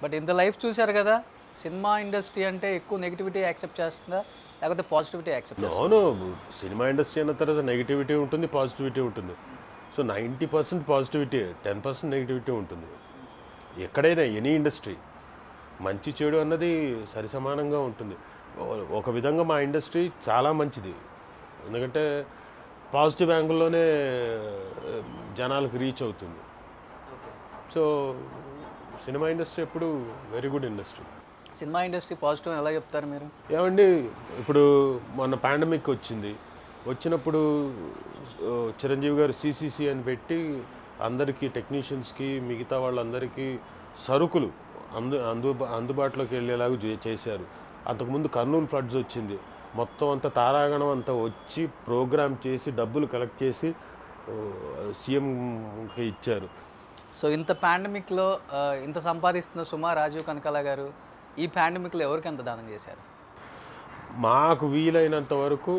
but ఇంత life చూశారు కదా సినిమా ఇండస్ట్రీ అంటే ఎక్కువ నెగిటివిటీ యాక్సెప్ట్ చేస్తుందా లేకపోతే పాజిటివిటీ యాక్సెప్ట్ అవును సినిమా ఇండస్ట్రీ అన్న తర్వాత నెగిటివిటీ ఉంటుంది పాజిటివిటీ ఉంటుంది so ninety percent positivity ten percent negativity ఉంటుంది ఎక్కడైనా ఎనీ ఇండస్ట్రీ మంచి చెడు అన్నది సరిసమానంగా ఉంటుంది ఓ- ఒక విధంగా మా ఇండస్ట్రీ చాలా మంచిది ఎందుకంటే పాజిటివ్ యాంగిల్లోనే ఆ, జనాలకు రీచ్ అవుతుంది సో సినిమా ఇండస్ట్రీ ఎప్పుడు very good industry cinema industry positive ఎలా చెప్తారు మీరు ఏమండి ఇప్పుడు మొన్న పాండమిక్ వచ్చింది వచ్చినప్పుడు ఆ, చిరంజీవి గారు సిసిసి అని పెట్టి అందరికీ టెక్నీషియన్స్కి మిగతా వాళ్ళందరికీ సరుకులు అందు అందు అందుబాటులోకి వెళ్ళేలాగా చే- చేశారు అంతకుముందు కర్నూలు ఫ్లడ్స్ వచ్చింది మొత్తం అంతా తారాగణం అంతా వచ్చి ప్రోగ్రామ్ చేసి డబ్బులు కలెక్ట్ చేసి ఆ, సీఎంకి ఇచ్చారు సో ఇంత పాండమిక్లో ఇంత సంపాదిస్తున్న సుమా రాజీవ్ కనకాల గారు ఈ పాండమిక్లో ఎవరికి ఎంత దానం చేశారు మాకు వీలైనంత వరకు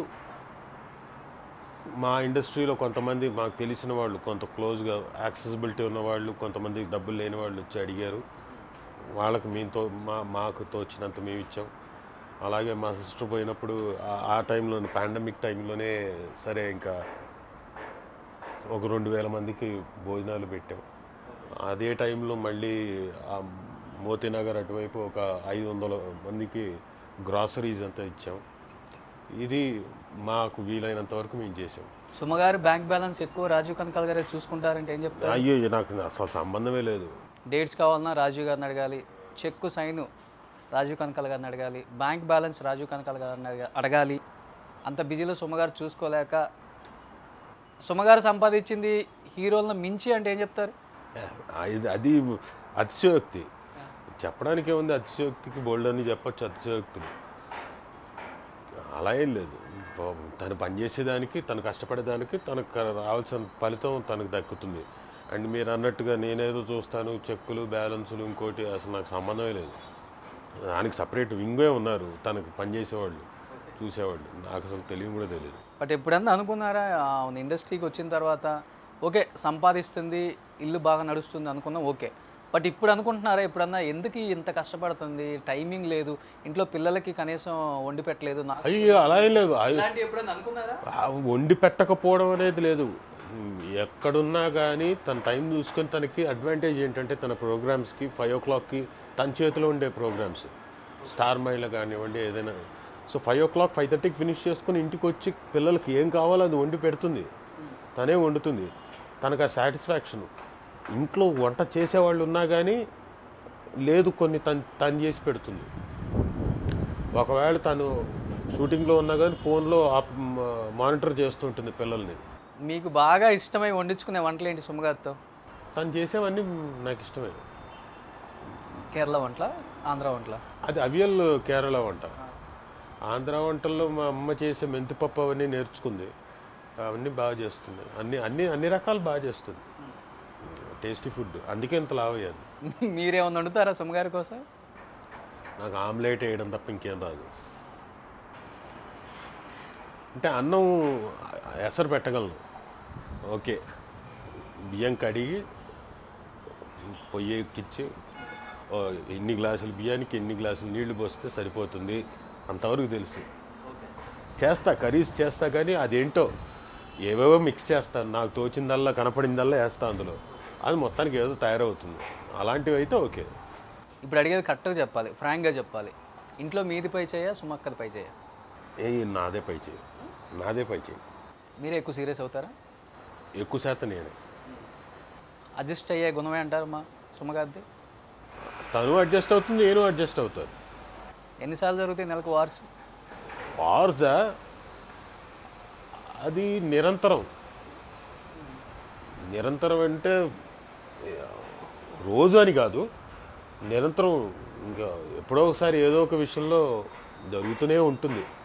మా ఇండస్ట్రీలో కొంతమంది మాకు తెలిసిన వాళ్ళు కొంత క్లోజ్గా యాక్సెసిబిలిటీ ఉన్న వాళ్ళు కొంతమంది డబ్బులు లేని వాళ్ళు వచ్చి అడిగారు వాళ్ళకి మీతో మా మాకు తోచినంత మేము ఇచ్చాం అలాగే మా సిస్టర్ పోయినప్పుడు ఆ- ఆ టైంలో పాండమిక్ టైంలోనే సరే ఇంకా ఒక రెండు వేల మందికి భోజనాలు పెట్టాం అదే టైంలో మళ్ళీ ఆ మోతీనగర్ అటువైపు ఒక ఐదు వందల మందికి గ్రాసరీస్ అంతా ఇచ్చాం ఇది మాకు వీలైనంత వరకు మేము చేసాం సుమ గారు బ్యాంక్ బ్యాలెన్స్ ఎక్కువ రాజీవ్ కనకాల గారే చూసుకుంటారంటే ఏం చెప్తారు అయ్యో నాకు అసలు సంబంధమే లేదు డేట్స్ కావాలన్నా రాజీవ్ గారిని అడగాలి చెక్కు సైన్ రాజీవ్ కనకాల గారిని అడగాలి బ్యాంక్ బ్యాలెన్స్ రాజీవ్ కనకాల గారిని అడగా- అడగాలి అంత బిజీలో సుమగారు చూసుకోలేక సుమగారు సంపాదించింది హీరోలను మించి అంటే ఏం చెప్తారు ఇది అది అతిశయోక్తి చెప్పడానికి ఏముంది అతిశయోక్తికి బోల్డ్ అని చెప్పొచ్చు అతిశయోక్తులు అలా ఏం లేదు పాపం తను పనిచేసేదానికి తను కష్టపడేదానికి తనకు క- రావాల్సిన ఫలితం తనకు దక్కుతుంది అండ్ మీరు అన్నట్టుగా నేనేదో చూస్తాను చెక్కులు బ్యాలెన్సులు ఇంకోటి అసలు నాకు సంబంధమే లేదు దానికి సపరేట్ వింగే ఉన్నారు తనకు పనిచేసేవాళ్ళు చూసేవాళ్ళు నాకు అసలు తెలియని కూడా తెలియదు బట్ ఎప్పుడన్నా అనుకున్నారా అవును ఇండస్ట్రీకి వచ్చిన తర్వాత ఓకే సంపాదిస్తుంది ఇల్లు బాగా నడుస్తుంది అనుకున్నాం ఓకే బట్ ఇప్పుడు అనుకుంటున్నారా ఎప్పుడన్నా ఎందుకు ఇంత కష్టపడుతుంది టైమింగ్ లేదు ఇంట్లో పిల్లలకి కనీసం వండి పెట్టలేదు నాకు అయ్యో అలా ఏం లేదు అయ్యో ఇలాంటి ఎప్పుడన్నా అనుకున్నారా ఆ వండి పెట్టకపోవడం అనేది లేదు ఎక్కడున్నా కానీ తన టైం చూసుకొని తనకి అడ్వాంటేజ్ ఏంటంటే తన ప్రోగ్రామ్స్కి ఫైవ్ ఓ క్లాక్కి తన చేతిలో ఉండే ప్రోగ్రామ్స్ స్టార్ మైల్లో కానివ్వండి ఏదైనా so five o'clock five థర్టీకి ఫినిష్ చేసుకొని ఇంటికి వచ్చి పిల్లలకి ఏం కావాలో అది వండి పెడుతుంది తనే వండుతుంది తనకు ఆ సాటిస్ఫాక్షన్ ఇంట్లో వంట చేసేవాళ్ళు ఉన్నా కానీ లేదు కొన్ని తను తను చేసి పెడుతుంది ఒకవేళ తను షూటింగ్లో ఉన్నా కానీ ఫోన్లో ఆప్- మ- మానిటర్ చేస్తుంటుంది పిల్లల్ని మీకు బాగా ఇష్టమై వండించుకునే వంటలు ఏంటి సుమగారితో తను చేసేవన్నీ నాకు ఇష్టమే కేరళ వంటల ఆంధ్ర వంటల అది అవియల్ కేరళ వంట ఆంధ్ర వంటల్లో మా అమ్మ చేసే మెంతిపప్పు అవన్నీ నేర్చుకుంది అవన్నీ బాగా చేస్తుంది అన్ని అన్ని అన్ని రకాలు బాగా చేస్తుంది టేస్టీ ఫుడ్ అందుకే ఇంత లావ్ అయ్యాను మీరేమన్నా వండుతారా సుమగారి కోసం నాకు ఆమ్లెట్ వేయడం తప్ప ఇంకేం రాదు అంటే అన్నం ఎసరు పెట్టగలను ఓకే బియ్యం కడిగి పొయ్యి ఎక్కించి ఓ, ఎన్ని గ్లాసులు బియ్యానికి ఎన్ని గ్లాసులు నీళ్లు పోస్తే సరిపోతుంది అంతవరకు తెలుసు చేస్తా కర్రీస్ చేస్తా కానీ అదేంటో ఏవేవో మిక్స్ చేస్తాను నాకు తోచిందల్లా కనపడిందల్లా వేస్తా అందులో అది మొత్తానికి ఏదో తయారవుతుంది అలాంటివి అయితే ఓకే ఇప్పుడు అడిగేది కరెక్ట్గా చెప్పాలి ఫ్రాంక్గా చెప్పాలి ఇంట్లో మీది పై చేయ సుమక్కది పై చేయ ఏ నాదే పై చేయి నాదే పై చేయి మీరే ఎక్కువ సీరియస్ అవుతారా ఎక్కువ శాతం నేనే అడ్జస్ట్ అయ్యే గుణమే అంటారు మా సుమగారిది తను అడ్జస్ట్ అవుతుంది నేను అడ్జస్ట్ అవుతాను ఎన్నిసార్లు జరుగుతాయి నెలకు వార్స్ వార్జా అది నిరంతరం నిరంతరం అంటే రోజు అని కాదు నిరంతరం ఇంకా ఎప్పుడో ఒకసారి ఏదో ఒక విషయంలో జరుగుతూనే ఉంటుంది